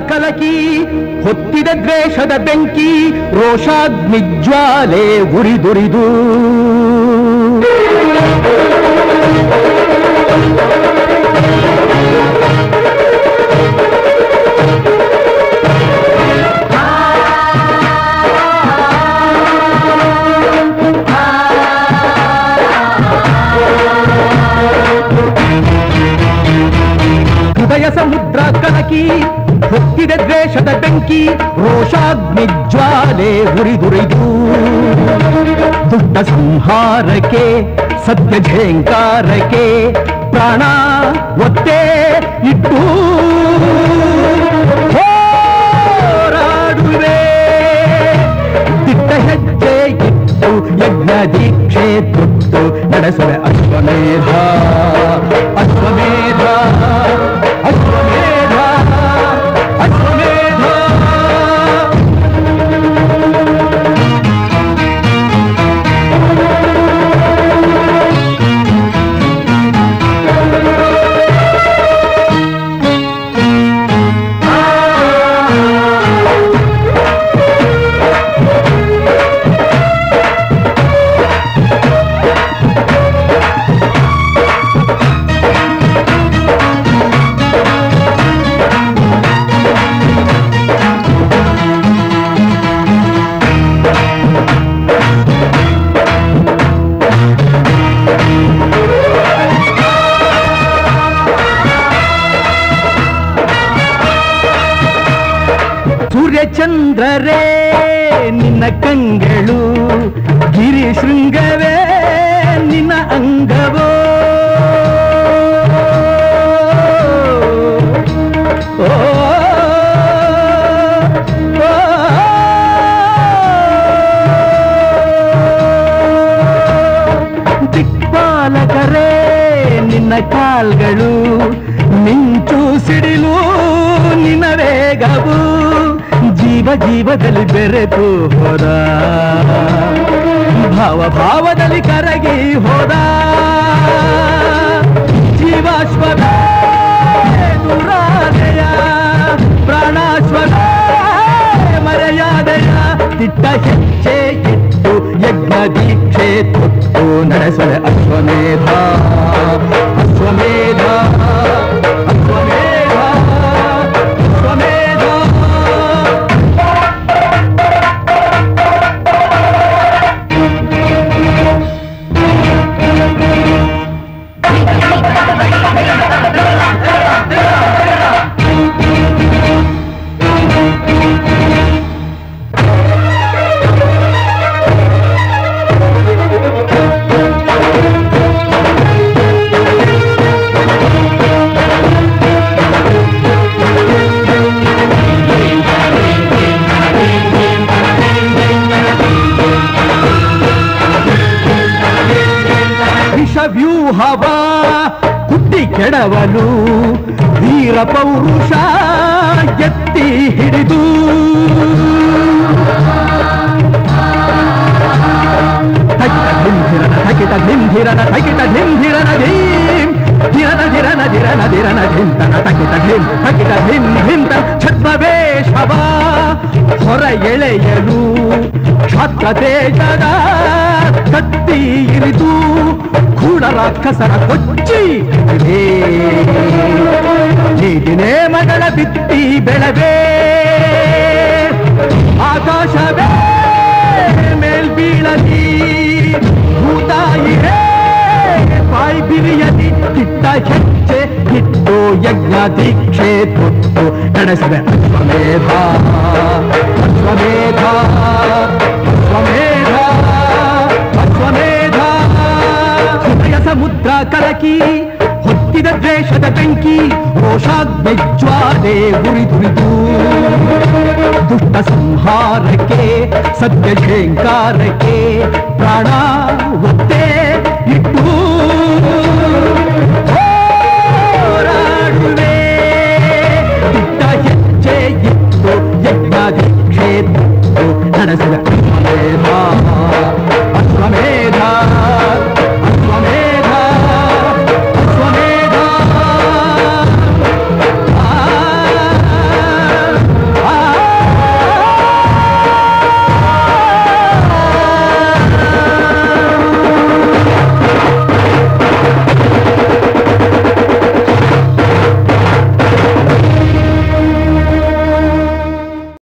ಕಲಕಿ ಹೊತ್ತಿದ ದ್ವೇಷದ ಬೆಂಕಿ ರೋಷಾಗ್ನಿಜ್ವಾಲೆ ಉರಿದುರಿದು ಹೃದಯ ಸಮುದ್ರ ಕಲಕಿ ಹೊತ್ತಿದ ದ್ವೇಷದ ಬೆಂಕಿ ರೋಷಾಗ್ನಿಜ್ವಾಲೆ ಉರಿದುರಿದು ದುಡ್ಡ ಸಂಹಾರಕ್ಕೆ ಸತ್ಯ ಝೇಂಕಾರಕ್ಕೆ ಪ್ರಾಣ ಒತ್ತೆ ಇಟ್ಟು ಹೋರಾಡುವೆ ದಿಟ್ಟ ಹೆಜ್ಜೆ ಇಟ್ಟು ಯಜ್ಞ ದೀಕ್ಷೆ ತೊಟ್ಟು ನಡೆಸುವೆ ಅಶ್ವಮೇಧ ಅಶ್ವಮೇಧ ಅಶ್ವಮೇಧ ಅಶ್ವಮೇಧ ಸೂರ್ಯಚಂದ್ರರೇ ನಿನ್ನ ಕಂಗಳು ಗಿರಿ ಶೃಂಗವೇ ನಿನ್ನ ಅಂಗವೋ ಓ, ಓ, ದಿಕ್ಪಾಲಕರೇ ನಿನ್ನ ಕಾಲ್ಗಳು ಮಿಂಚು ಸಿಡಿಲು ನಿನ್ನ ವೇಗವು ಜೀವ ಜೀವದಲ್ಲಿ ಬೆರೆತು ಹೋದ ಭಾವ ಭಾವದಲ್ಲಿ ಕರಗಿ ಹೋದ ಜೀವಾಶ್ವದ ದುರಾದಯ ಪ್ರಾಣಾಶ್ವದ ಮರೆಯಾದಯ ತಿಟ್ಟ ಹೆಜ್ಜೆ ಇಟ್ಟು ಯಜ್ಞ ದೀಕ್ಷೆ ತೊಟ್ಟು ನಡೆಸುವೆ ಅಶ್ವಮೇಧ ಅಶ್ವಮೇಧ ಅಶ್ವಮೇಧ ಅಶ್ವಮೇಧ ವಿಷವ್ಯೂಹವ ಕುಟ್ಟಿ ಕೆಡವಲು ವೀರ ಪೌರುಷ ಎತ್ತಿ ಹಿಡಿದು ತಗಿಟ ಧಿಂಧಿರನ ತಗಿಟ ಧಿಂಧಿರನ ಧೀಂ ಧಿರನ ಧಿರನ ಧಿರನ ಧಿರನ ಧಿಂತನ ತಗಿಟ ಧಿಂ ತಗಿಟ ಧಿಂ ಧಿಂತ ಛದ್ಮವೇಷವ ಹೊರ ಎಳೆಯಲು ಕ್ಷಾತ್ರ ತೇಜದ ಕತ್ತಿ ಇರಿದು ಕೂಡ ರಾಕ್ಷಸರ ಕೊಚ್ಚಿ ನೀತಿನೇ ಮಗಳ ಬಿತ್ತಿ ಬೆಳವೇ ಆಕಾಶವೇ ಮೇಲ್ಬೀಳಲಿ ಭೂತಾಯಿರೇ ಬಾಯಿ ಬಿರಿಯಲಿ ಕಿಟ್ಟ ಹೆಜ್ಜೆ ಇಟ್ಟು ಯಜ್ಞ ದೀಕ್ಷೆ ತೊಟ್ಟು ನಡೆಸಿದೆ ಅಶ್ವಮೇಧ ಅಶ್ವಮೇಧ ಅಶ್ವಮೇಧ ಅಶ್ವಮೇಧ ಹೃದಯ ಸಮುದ್ರ ಕಲಕಿ ಹೊತ್ತಿದ ದ್ವೇಷದ ಬೆಂಕಿ ರೋಷಾಗ್ನಿಜ್ವಾಲೆ ಉರಿದುರಿದು ದುಷ್ಟ ಸಂಹಾರಕ್ಕೆ ಸತ್ಯ ಝೇಂಕಾರಕ್ಕೆ ಪ್ರಾಣ ಒತ್ತೆ